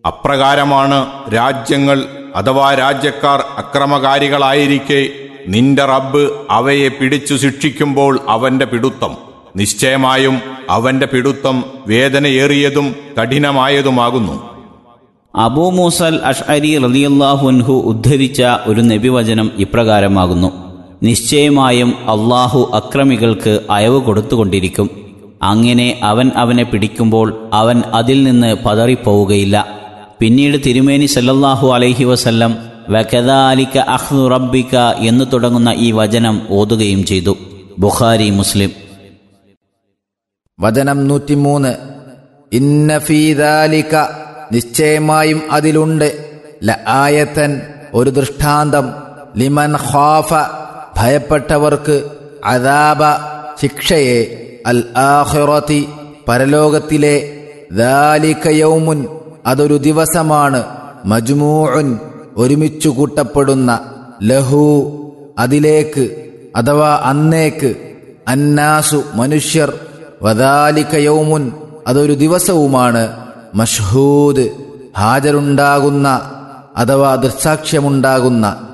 അപ്രകാരമാണ് രാജ്യങ്ങൾ അഥവാ രാജ്യക്കാർ അക്രമകാരികളായിരിക്കെ നിന്റെ റബ്ബ് അവയെ പിടിച്ചു ശിക്ഷിക്കുമ്പോൾ അവന്റെ പിടുത്തം നിശ്ചയമായും അവന്റെ പിടുത്തം വേദനയേറിയതും കഠിനമായതുമാകുന്നു അബൂ മൂസൽ അഷ്അരി റലിയല്ലാഹുൻഹു ഉദ്ധരിച്ച ഒരു നബിവചനം ഇപ്രകാരമാകുന്നു നിശ്ചയമായും അള്ളാഹു അക്രമികൾക്ക് അയവ് കൊടുത്തുകൊണ്ടിരിക്കും അങ്ങനെ അവൻ അവനെ പിടിക്കുമ്പോൾ അവൻ അതിൽ നിന്ന് പതറിപ്പോവുകയില്ല പിന്നീട് തിരുമേനി സല്ലല്ലാഹു അലൈഹി വസല്ലം വകദാലിക അഹ്നു റബ്ബിക എന്ന് തുടങ്ങുന്ന ഈ വചനം ഓതുകയും ചെയ്തു ബുഖാരി മുസ്ലിം വചനം നൂറ്റിമൂന്ന് ഇന്ന ഫീദാലിക നിശ്ചയമായും അതിലുണ്ട് ല ആയത്തൻ ഒരു ദൃഷ്ടാന്തം ലിമൻ ഖാഫ ഭയപ്പെട്ടവർക്ക് അദാബ ശിക്ഷയെ അൽ ആഖിറതി പരലോകത്തിലെ ദാലിക യൗമുൻ അതൊരു ദിവസമാണ് മജ്മൂഉൻ ഒരുമിച്ചു കൂട്ടപ്പെടുന്ന ലഹു അതിലേക്ക് അഥവാ അന്നേക്ക് അന്നാസു മനുഷ്യർ വദാലിക യൗമുൻ അതൊരു ദിവസവുമാണ് മഷ്ഹൂദ് ഹാജരുണ്ടാകുന്ന അഥവാ ദൃസാക്ഷ്യമുണ്ടാകുന്ന